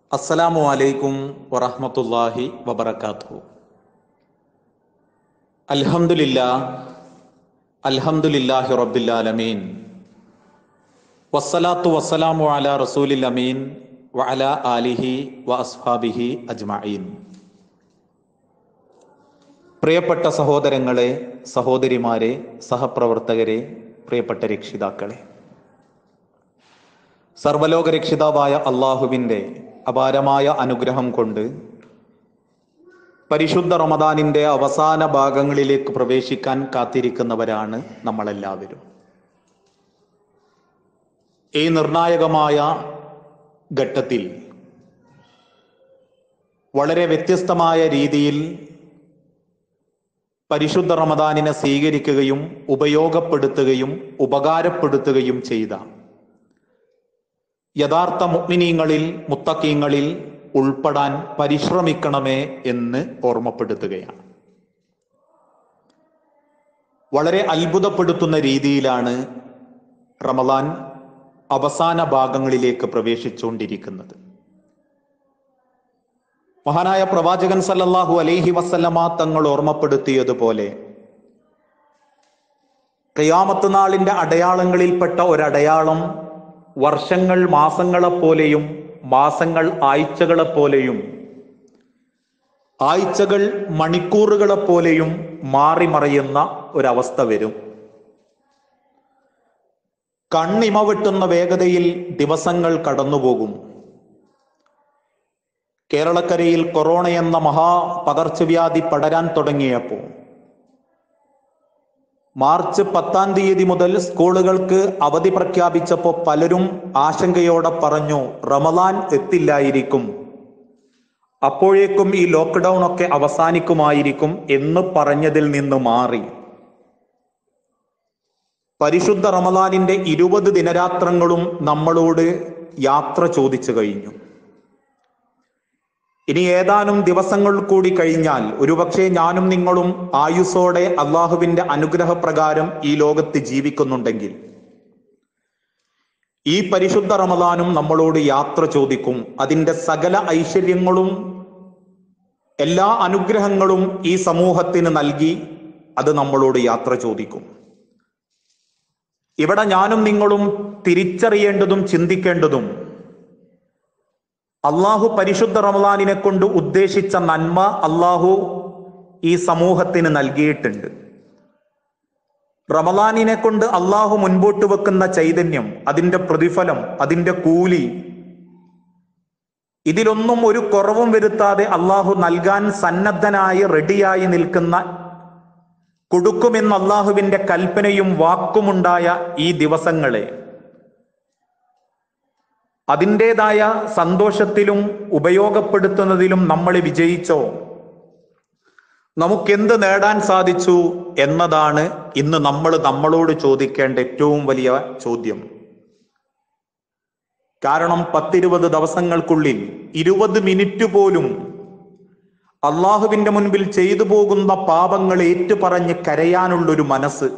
അസ്സലാമു അലൈക്കും വറഹ്മത്തുള്ളാഹി വബറകാതുഹു അൽഹംദുലില്ലാ അൽഹംദുലില്ലാഹി റബ്ബിൽ ആലമീൻ വസ്സലാത്തു വസ്സലാമു അലാ റസൂലിൽ അമീൻ വഅലാ ആലിഹി വ അസ്ഹാബിഹി അജ്മഈൻ പ്രിയപ്പെട്ട സഹോദരങ്ങളെ സഹോദരിമാരെ സഹപ്രവർത്തകരെ പ്രിയപ്പെട്ട രക്ഷിതാക്കളെ സർവലോക രക്ഷിതാവായ അള്ളാഹുവിൻ്റെ അപാരമായ അനുഗ്രഹം കൊണ്ട് പരിശുദ്ധ റമദാനിൻ്റെ അവസാന ഭാഗങ്ങളിലേക്ക് പ്രവേശിക്കാൻ കാത്തിരിക്കുന്നവരാണ് നമ്മളെല്ലാവരും ഈ നിർണായകമായ ഘട്ടത്തിൽ വളരെ വ്യത്യസ്തമായ രീതിയിൽ പരിശുദ്ധ റമദാനിനെ സ്വീകരിക്കുകയും ഉപയോഗപ്പെടുത്തുകയും ഉപകാരപ്പെടുത്തുകയും ചെയ്ത യഥാർത്ഥ മുഗ്മിനീങ്ങളിൽ മുത്തക്കീങ്ങളിൽ ഉൾപ്പെടാൻ പരിശ്രമിക്കണമേ എന്ന് ഓർമ്മപ്പെടുത്തുകയാണ് വളരെ അത്ഭുതപ്പെടുത്തുന്ന രീതിയിലാണ് റമദാൻ അവസാന ഭാഗങ്ങളിലേക്ക് പ്രവേശിച്ചുകൊണ്ടിരിക്കുന്നത് മഹാനായ പ്രവാചകൻ സല്ലല്ലാഹു അലൈഹി വസല്ലമ തങ്ങൾ ഓർമ്മപ്പെടുത്തിയതുപോലെ ഖിയാമത്ത് നാളിന്റെ അടയാളങ്ങളിൽപ്പെട്ട ഒരടയാളം വർഷങ്ങൾ മാസങ്ങളെപ്പോലെയും മാസങ്ങൾ ആഴ്ചകളെപ്പോലെയും ആഴ്ചകൾ മണിക്കൂറുകളെപ്പോലെയും മാറി മറയുന്ന ഒരവസ്ഥ വരും കണ്ണിമ വെട്ടുന്ന വേഗതയിൽ ദിവസങ്ങൾ കടന്നുപോകും കേരളക്കരയിൽ കൊറോണ എന്ന മഹാ പകർച്ചവ്യാധി പടരാൻ തുടങ്ങിയപ്പോൾ മാർച്ച് പത്താം തീയതി മുതൽ സ്കൂളുകൾക്ക് അവധി പ്രഖ്യാപിച്ചപ്പോൾ പലരും ആശങ്കയോടെ പറഞ്ഞു റമദാൻ എത്തില്ലായിരിക്കും അപ്പോഴേക്കും ഈ ലോക്ക്ഡൗൺ ഒക്കെ അവസാനിക്കുമായിരിക്കും എന്ന് പറഞ്ഞതിൽ നിന്ന് മാറി പരിശുദ്ധ റമദാനിന്റെ ഇരുപത് ദിനരാത്രങ്ങളും നമ്മളോട് യാത്ര ചോദിച്ചു കഴിഞ്ഞു ഇനി ഏതാനും ദിവസങ്ങൾ കൂടി കഴിഞ്ഞാൽ ഒരുപക്ഷെ ഞാനും നിങ്ങളും ആയുസോടെ അള്ളാഹുവിന്റെ അനുഗ്രഹപ്രകാരം ഈ ലോകത്ത് ജീവിക്കുന്നുണ്ടെങ്കിൽ ഈ പരിശുദ്ധ റമദാനും നമ്മളോട് യാത്ര ചോദിക്കും അതിന്റെ സകല ഐശ്വര്യങ്ങളും എല്ലാ അനുഗ്രഹങ്ങളും ഈ സമൂഹത്തിന് നൽകി അത് നമ്മളോട് യാത്ര ചോദിക്കും ഇവിടെ ഞാനും നിങ്ങളും തിരിച്ചറിയേണ്ടതും ചിന്തിക്കേണ്ടതും അള്ളാഹു പരിശുദ്ധ റമദാനിനെ കൊണ്ട് ഉദ്ദേശിച്ച നന്മ അള്ളാഹു ഈ സമൂഹത്തിന് നൽകിയിട്ടുണ്ട് റമദാനിനെ കൊണ്ട് അള്ളാഹു മുൻപോട്ട് വെക്കുന്ന ചൈതന്യം അതിന്റെ പ്രതിഫലം അതിന്റെ കൂലി ഇതിലൊന്നും ഒരു കുറവും വരുത്താതെ അള്ളാഹു നൽകാൻ സന്നദ്ധനായി റെഡിയായി നിൽക്കുന്ന കൊടുക്കുമെന്ന് അള്ളാഹുവിന്റെ കൽപ്പനയും വാക്കുമുണ്ടായ ഈ ദിവസങ്ങളെ അതിൻ്റെതായ സന്തോഷത്തിലും ഉപയോഗപ്പെടുത്തുന്നതിലും നമ്മൾ വിജയിച്ചോ നമുക്കെന്ത് നേടാൻ സാധിച്ചു എന്നതാണ് ഇന്ന് നമ്മൾ നമ്മളോട് ചോദിക്കേണ്ട ഏറ്റവും വലിയ ചോദ്യം കാരണം പത്തിരുപത് ദിവസങ്ങൾക്കുള്ളിൽ ഇരുപത് മിനിറ്റ് പോലും അള്ളാഹുവിന്റെ മുൻപിൽ ചെയ്തു പോകുന്ന പാപങ്ങൾ ഏറ്റുപറഞ്ഞ് കരയാനുള്ളൊരു മനസ്സ്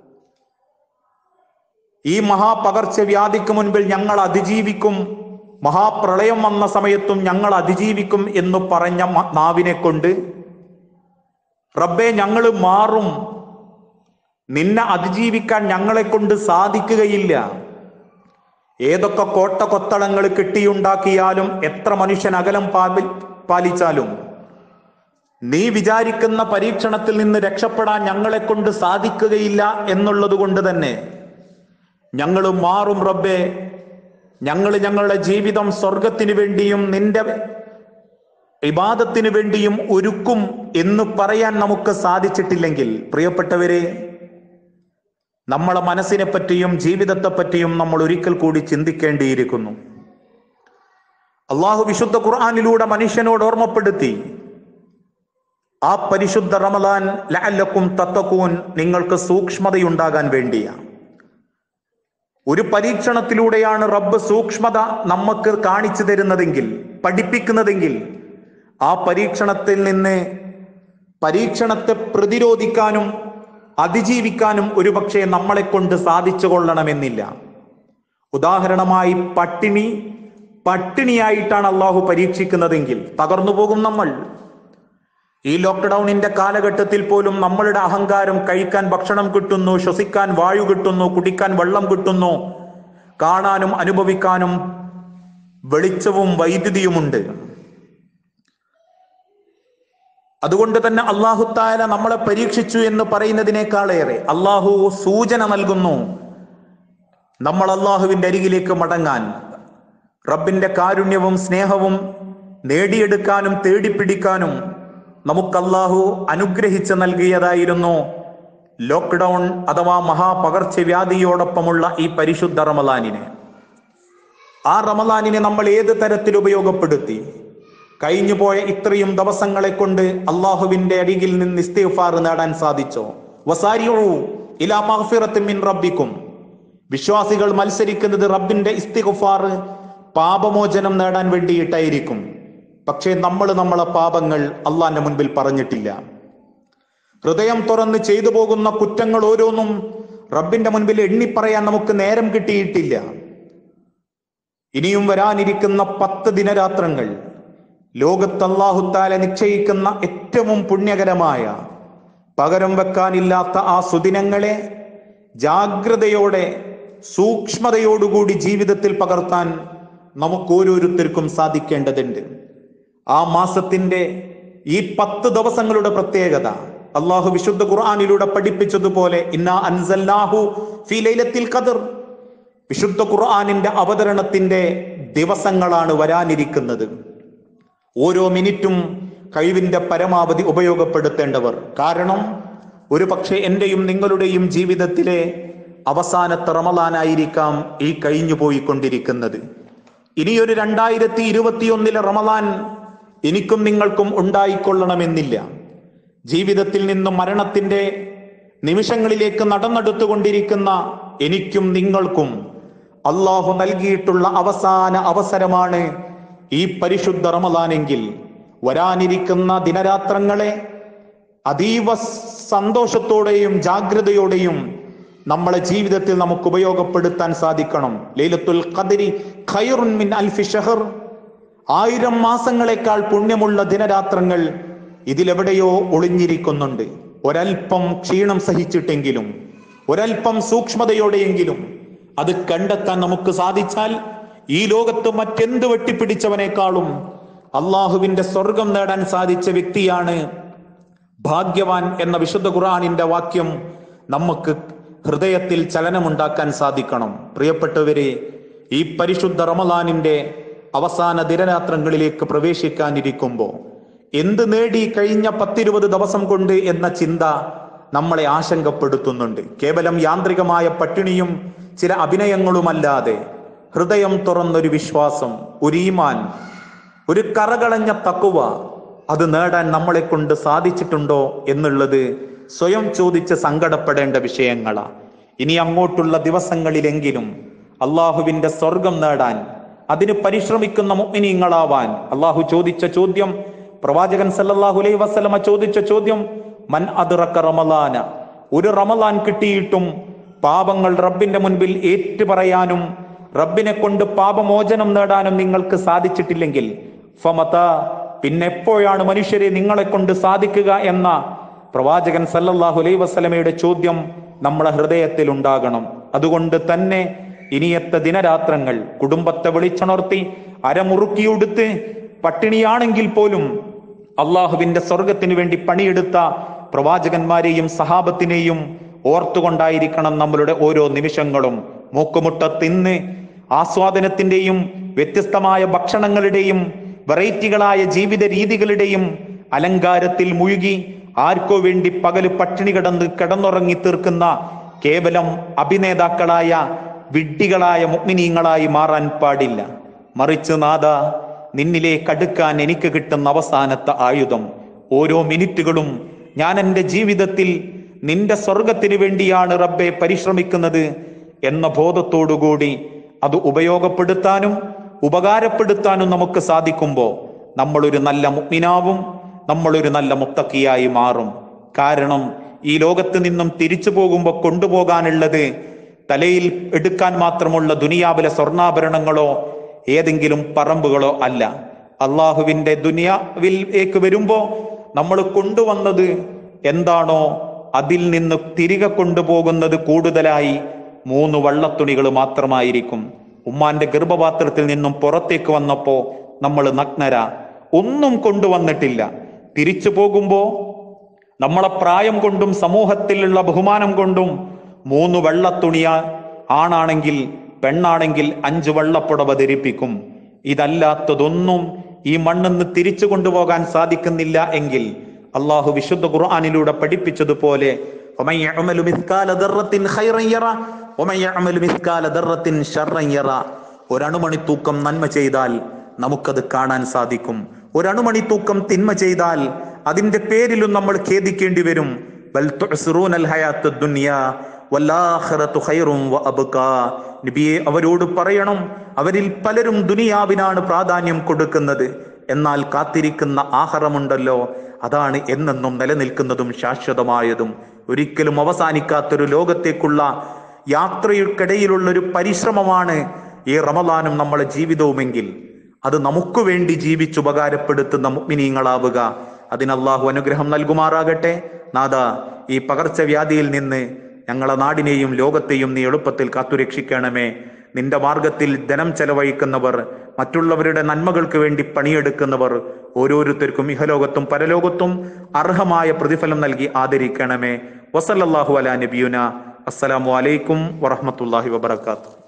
ഈ മഹാപകർച്ചവ്യാധിക്ക് മുൻപിൽ ഞങ്ങൾ അതിജീവിക്കും മഹാപ്രളയം വന്ന സമയത്തും ഞങ്ങൾ അതിജീവിക്കും എന്ന് പറഞ്ഞ നാവിനെ കൊണ്ട് റബ്ബെ ഞങ്ങൾ മാറും നിന്നെ അതിജീവിക്കാൻ ഞങ്ങളെ കൊണ്ട് സാധിക്കുകയില്ല ഏതൊക്കെ കോട്ട കൊത്തളങ്ങൾ കെട്ടിയുണ്ടാക്കിയാലും എത്ര മനുഷ്യൻ അകലം പാലി പാലിച്ചാലും നീ വിചാരിക്കുന്ന പരീക്ഷണത്തിൽ നിന്ന് രക്ഷപ്പെടാൻ ഞങ്ങളെ കൊണ്ട് സാധിക്കുകയില്ല എന്നുള്ളത് കൊണ്ട് തന്നെ ഞങ്ങൾ മാറും റബ്ബെ ഞങ്ങൾ ഞങ്ങളുടെ ജീവിതം സ്വർഗത്തിന് വേണ്ടിയും നിന്റെ ഇബാദത്തിന് വേണ്ടിയും ഒരുക്കും എന്ന് പറയാൻ നമുക്ക് സാധിച്ചിട്ടില്ലെങ്കിൽ പ്രിയപ്പെട്ടവരെ നമ്മളെ മനസ്സിനെ പറ്റിയും ജീവിതത്തെ പറ്റിയും നമ്മൾ ഒരിക്കൽ കൂടി ചിന്തിക്കേണ്ടിയിരിക്കുന്നു അള്ളാഹു വിശുദ്ധ ഖുർആാനിലൂടെ മനുഷ്യനോട് ഓർമ്മപ്പെടുത്തി ആ പരിശുദ്ധ റമദാൻ ലഅല്ലക്കും തത്തക്കൂൻ നിങ്ങൾക്ക് സൂക്ഷ്മതയുണ്ടാകാൻ വേണ്ടിയാണ് ഒരു പരീക്ഷണത്തിലൂടെയാണ് റബ്ബ് സൂക്ഷ്മത നമുക്ക് കാണിച്ചു തരുന്നതെങ്കിൽ പഠിപ്പിക്കുന്നതെങ്കിൽ ആ പരീക്ഷണത്തിൽ നിന്ന് പരീക്ഷണത്തെ പ്രതിരോധിക്കാനും അതിജീവിക്കാനും ഒരുപക്ഷെ നമ്മളെ കൊണ്ട് സാധിച്ചു കൊള്ളണമെന്നില്ല ഉദാഹരണമായി പട്ടിണി പട്ടിണിയായിട്ടാണ് അള്ളാഹു പരീക്ഷിക്കുന്നതെങ്കിൽ തകർന്നു പോകും നമ്മൾ ഈ ലോക്ക്ഡൌണിന്റെ കാലഘട്ടത്തിൽ പോലും നമ്മളുടെ അഹങ്കാരം കഴിക്കാൻ ഭക്ഷണം കിട്ടുന്നു ശ്വസിക്കാൻ വായു കിട്ടുന്നു കുടിക്കാൻ വെള്ളം കിട്ടുന്നു കാണാനും അനുഭവിക്കാനും വെളിച്ചവും വൈദ്യുതിയുമുണ്ട് അതുകൊണ്ട് തന്നെ അള്ളാഹു താല നമ്മളെ പരീക്ഷിച്ചു എന്ന് പറയുന്നതിനേക്കാളേറെ അള്ളാഹു സൂചന നൽകുന്നു നമ്മൾ അള്ളാഹുവിന്റെ അരികിലേക്ക് മടങ്ങാൻ റബ്ബിന്റെ കാരുണ്യവും സ്നേഹവും നേടിയെടുക്കാനും തേടിപ്പിടിക്കാനും നമുക്ക് അള്ളാഹു അനുഗ്രഹിച്ച് നൽകിയതായിരുന്നു ലോക്ക്ഡൗൺ അഥവാ മഹാപകർച്ചവ്യാധിയോടൊപ്പമുള്ള ഈ പരിശുദ്ധ റമലാനിനെ ആ റമലാനിനെ നമ്മൾ ഏത് തരത്തിൽ ഉപയോഗപ്പെടുത്തി കഴിഞ്ഞുപോയ ഇത്രയും ദിവസങ്ങളെ കൊണ്ട് അള്ളാഹുവിന്റെ അരികിൽ നിന്ന് ഇസ്തിഗ്ഫാർ നേടാൻ സാധിച്ചോ വസാരിയു ഇലാ മഗ്ഫിറത്തിൻ മിൻ റബ്ബിക്കും വിശ്വാസികൾ മത്സരിക്കുന്നത് റബ്ബിന്റെ ഇസ്തിഗ്ഫാർ പാപമോചനം നേടാൻ വേണ്ടിയിട്ടായിരിക്കും പക്ഷേ നമ്മൾ നമ്മളെ പാപങ്ങൾ അള്ളാന്റെ മുൻപിൽ പറഞ്ഞിട്ടില്ല ഹൃദയം തുറന്ന് ചെയ്തു പോകുന്ന കുറ്റങ്ങൾ ഓരോന്നും റബ്ബിന്റെ മുൻപിൽ എണ്ണിപ്പറയാൻ നമുക്ക് നേരം കിട്ടിയിട്ടില്ല ഇനിയും വരാനിരിക്കുന്ന പത്ത് ദിനരാത്രങ്ങൾ ലോകത്ത് അള്ളാഹുത്താല നിശ്ചയിക്കുന്ന ഏറ്റവും പുണ്യകരമായ പകരം വെക്കാനില്ലാത്ത ആ സുദിനങ്ങളെ ജാഗ്രതയോടെ സൂക്ഷ്മതയോടുകൂടി ജീവിതത്തിൽ പകർത്താൻ നമുക്ക് ഓരോരുത്തർക്കും സാധിക്കേണ്ടതുണ്ട് ആ മാസത്തിന്റെ ഈ പത്ത് ദിവസങ്ങളുടെ പ്രത്യേകത അള്ളാഹു വിശുദ്ധ ഖുർആാനിലൂടെ പഠിപ്പിച്ചതുപോലെ ഇന്നാ അൻസല്ലാഹു ഫി ലൈലത്തിൽ ഖദർ വിശുദ്ധ ഖുർആാനിന്റെ അവതരണത്തിന്റെ ദിവസങ്ങളാണ് വരാനിരിക്കുന്നത് ഓരോ മിനിറ്റും കഴിവിന്റെ പരമാവധി ഉപയോഗപ്പെടുത്തേണ്ടവർ കാരണം ഒരു പക്ഷേ എന്റെയും നിങ്ങളുടെയും ജീവിതത്തിലെ അവസാനത്തെ റമലാനായിരിക്കാം ഈ കഴിഞ്ഞു പോയിക്കൊണ്ടിരിക്കുന്നത് ഇനിയൊരു രണ്ടായിരത്തി ഇരുപത്തിയൊന്നിലെ റമലാൻ എനിക്കും നിങ്ങൾക്കും ഉണ്ടായിക്കൊള്ളണമെന്നില്ല ജീവിതത്തിൽ നിന്നും മരണത്തിന്റെ നിമിഷങ്ങളിലേക്ക് നടന്നെടുത്തുകൊണ്ടിരിക്കുന്ന എനിക്കും നിങ്ങൾക്കും അള്ളാഹു നൽകിയിട്ടുള്ള അവസാന അവസരമാണ് ഈ പരിശുദ്ധ റമദാനെങ്കിൽ വരാനിരിക്കുന്ന ദിനരാത്രങ്ങളെ അതീവ സന്തോഷത്തോടെയും ജാഗ്രതയോടെയും നമ്മളെ ജീവിതത്തിൽ നമുക്ക് ഉപയോഗപ്പെടുത്താൻ സാധിക്കണം ലൈലത്തുൽ ഖദരി ഖൈറുൻ മിൻ അൽഫി ഷഹർ ആയിരം മാസങ്ങളെക്കാൾ പുണ്യമുള്ള ദിനരാത്രങ്ങൾ ഇതിലെവിടെയോ ഒളിഞ്ഞിരിക്കുന്നുണ്ട് ഒരൽപ്പം ക്ഷീണം സഹിച്ചിട്ടെങ്കിലും ഒരൽപ്പം സൂക്ഷ്മതയോടെയെങ്കിലും അത് കണ്ടെത്താൻ നമുക്ക് സാധിച്ചാൽ ഈ ലോകത്ത് മറ്റെന്ത് വെട്ടിപ്പിടിച്ചവനേക്കാളും അള്ളാഹുവിന്റെ സ്വർഗം നേടാൻ സാധിച്ച വ്യക്തിയാണ് ഭാഗ്യവാൻ എന്ന വിശുദ്ധ ഖുർആാനിന്റെ വാക്യം നമുക്ക് ഹൃദയത്തിൽ ചലനമുണ്ടാക്കാൻ സാധിക്കണം പ്രിയപ്പെട്ടവരെ ഈ പരിശുദ്ധ റമലാനിന്റെ അവസാന ദിനരാത്രങ്ങളിലേക്ക് പ്രവേശിക്കാനിരിക്കുമ്പോൾ എന്ത് നേടി കഴിഞ്ഞ പത്തിരുപത് ദിവസം കൊണ്ട് എന്ന ചിന്ത നമ്മളെ ആശങ്കപ്പെടുത്തുന്നുണ്ട് കേവലം യാന്ത്രികമായ പട്ടിണിയും ചില അഭിനയങ്ങളുമല്ലാതെ ഹൃദയം തുറന്നൊരു വിശ്വാസം ഒരു ഈമാൻ ഒരു കറകളഞ്ഞ തക്കുവ അത് നേടാൻ നമ്മളെ കൊണ്ട് സാധിച്ചിട്ടുണ്ടോ എന്നുള്ളത് സ്വയം ചോദിച്ച് സങ്കടപ്പെടേണ്ട വിഷയങ്ങളാ ഇനി അങ്ങോട്ടുള്ള ദിവസങ്ങളിലെങ്കിലും അള്ളാഹുവിന്റെ സ്വർഗം നേടാൻ അതിന് പരിശ്രമിക്കുന്ന മുഅ്മിനീങ്ങളാവാൻ അള്ളാഹു ചോദിച്ച ചോദ്യം പ്രവാചകൻ സല്ലല്ലാഹു അലൈഹി വസല്ലമ ചോദിച്ച ചോദ്യം മൻ അദ്റക റമലാന ഒരു റമലാൻ കിട്ടിയിട്ടും പാപങ്ങൾ റബ്ബിന്റെ മുൻപിൽ ഏറ്റുപറയാനും റബ്ബിനെ കൊണ്ട് പാപമോചനം നേടാനും നിങ്ങൾക്ക് സാധിച്ചിട്ടില്ലെങ്കിൽ ഫമത പിന്നെ എപ്പോഴാണ് മനുഷ്യരെ നിങ്ങളെ കൊണ്ട് സാധിക്കുക എന്ന പ്രവാചകൻ സല്ലല്ലാഹു അലൈഹി വസല്ലമയുടെ ചോദ്യം നമ്മളെ ഹൃദയത്തിൽ ഉണ്ടാകണം അതുകൊണ്ട് തന്നെ ഇനിയത്തെ ദിനരാത്രങ്ങൾ കുടുംബത്തെ വിളിച്ചുണർത്തി അരമുറുക്കിയുടുത്ത് പട്ടിണിയാണെങ്കിൽ പോലും അള്ളാഹുവിന്റെ സ്വർഗത്തിന് വേണ്ടി പണിയെടുത്ത പ്രവാചകന്മാരെയും സഹാബത്തിനെയും ഓർത്തുകൊണ്ടായിരിക്കണം നമ്മളുടെ ഓരോ നിമിഷങ്ങളും മൂക്കുമുട്ട തിന്ന് ആസ്വാദനത്തിന്റെയും വ്യത്യസ്തമായ ഭക്ഷണങ്ങളുടെയും വെറൈറ്റികളായ ജീവിത രീതികളുടെയും അലങ്കാരത്തിൽ മുഴുകി ആർക്കോ വേണ്ടി പകല് പട്ടിണി കിടന്ന് കിടന്നുറങ്ങി തീർക്കുന്ന കേവലം അഭിനേതാക്കളായ വിഡ്ഢികളായ മുഗ്മിനീങ്ങളായി മാറാൻ പാടില്ല മറിച്ച് നാഥ നിന്നിലേക്ക് അടുക്കാൻ എനിക്ക് കിട്ടുന്ന അവസാനത്തെ ആയുധം ഓരോ മിനിറ്റുകളും ഞാൻ എൻ്റെ ജീവിതത്തിൽ നിന്റെ സ്വർഗത്തിന് വേണ്ടിയാണ് റബ്ബെ പരിശ്രമിക്കുന്നത് എന്ന ബോധത്തോടുകൂടി അത് ഉപയോഗപ്പെടുത്താനും ഉപകാരപ്പെടുത്താനും നമുക്ക് സാധിക്കുമ്പോൾ നമ്മളൊരു നല്ല മുഗ്മിനാവും നമ്മളൊരു നല്ല മുത്തക്കിയായി മാറും കാരണം ഈ ലോകത്ത് നിന്നും തിരിച്ചു പോകുമ്പോൾ കൊണ്ടുപോകാനുള്ളത് തലയിൽ എടുക്കാൻ മാത്രമുള്ള ദുനിയാവിലെ സ്വർണ്ണാഭരണങ്ങളോ ഏതെങ്കിലും പറമ്പുകളോ അല്ല അള്ളാഹുവിന്റെ ദുനിയാവിലേക്ക് വരുമ്പോ നമ്മൾ കൊണ്ടുവന്നത് എന്താണോ അതിൽ നിന്ന് തിരികെ കൊണ്ടുപോകുന്നത് കൂടുതലായി മൂന്ന് വള്ളത്തുണികൾ മാത്രമായിരിക്കും ഉമ്മാന്റെ ഗർഭപാത്രത്തിൽ നിന്നും പുറത്തേക്ക് വന്നപ്പോ നമ്മൾ നഗ്നര ഒന്നും കൊണ്ടുവന്നിട്ടില്ല തിരിച്ചു പോകുമ്പോ നമ്മളെ പ്രായം കൊണ്ടും സമൂഹത്തിലുള്ള ബഹുമാനം കൊണ്ടും മൂന്ന് വെള്ളത്തുണിയ ആണാണെങ്കിൽ പെണ്ണാണെങ്കിൽ അഞ്ച് വെള്ളപ്പുടവ ധരിപ്പിക്കും ഇതല്ലാത്തതൊന്നും ഈ മണ്ണിന്ന് തിരിച്ചു കൊണ്ടുപോകാൻ സാധിക്കുന്നില്ല എങ്കിൽ അള്ളാഹു വിശുദ്ധ ഖുർആാനിലൂടെ പഠിപ്പിച്ചതുപോലെ "വമൻ യഅ്മലു മിസ്കാല ദർറത്തിൻ ഖൈറൻ യറ, വമൻ യഅ്മലു മിസ്കാല ദർറത്തിൻ ശർറൻ യറ." ഒരണുമണി തൂക്കം നന്മ ചെയ്താൽ നമുക്കത് കാണാൻ സാധിക്കും ഒരണുമണി തൂക്കം തിന്മ ചെയ്താൽ അതിന്റെ പേരിലും നമ്മൾ ഖേദിക്കേണ്ടി വരും ബൽ തുഅ്സിറൂനൽ ഹയാത്തദ് ദുനിയാ വല്ലാഖിറത്തു ഖൈറും വഅബ്കാ. നബിയെ അവരോട് പറയണം അവരിൽ പലരും ദുനിയാവിനാണ് പ്രാധാന്യം കൊടുക്കുന്നത് എന്നാൽ കാത്തിരിക്കുന്ന ആഹാരമുണ്ടല്ലോ അതാണ് എന്നെന്നും നിലനിൽക്കുന്നതും ശാശ്വതമായതും ഒരിക്കലും അവസാനിക്കാത്തൊരു ലോകത്തേക്കുള്ള യാത്രയ്ക്കിടയിലുള്ള ഒരു പരിശ്രമമാണ് ഈ റമദാനും നമ്മളെ ജീവിതവുമെങ്കിൽ അത് നമുക്ക് വേണ്ടി ജീവിച്ച് ഉപകാരപ്പെടുത്തുന്ന മുഗ്മിനീങ്ങളാവുക അതിന് അള്ളാഹു അനുഗ്രഹം നൽകുമാറാകട്ടെ നാഥ ഈ പകർച്ചവ്യാധിയിൽ നിന്ന് ഞങ്ങളെ നാടിനെയും ലോകത്തെയും നീ എളുപ്പത്തിൽ കാത്തുരക്ഷിക്കണമേ നിന്റെ മാർഗത്തിൽ ധനം ചെലവഴിക്കുന്നവർ മറ്റുള്ളവരുടെ നന്മകൾക്ക് വേണ്ടി പണിയെടുക്കുന്നവർ ഓരോരുത്തർക്കും ഇഹലോകത്തും പരലോകത്തും അർഹമായ പ്രതിഫലം നൽകി ആദരിക്കണമേ വസല്ലല്ലാഹു അലാ നബിയുന അസ്സലാമു അലൈക്കും വറഹ്മത്തുള്ളാഹി വബറകാതുഹു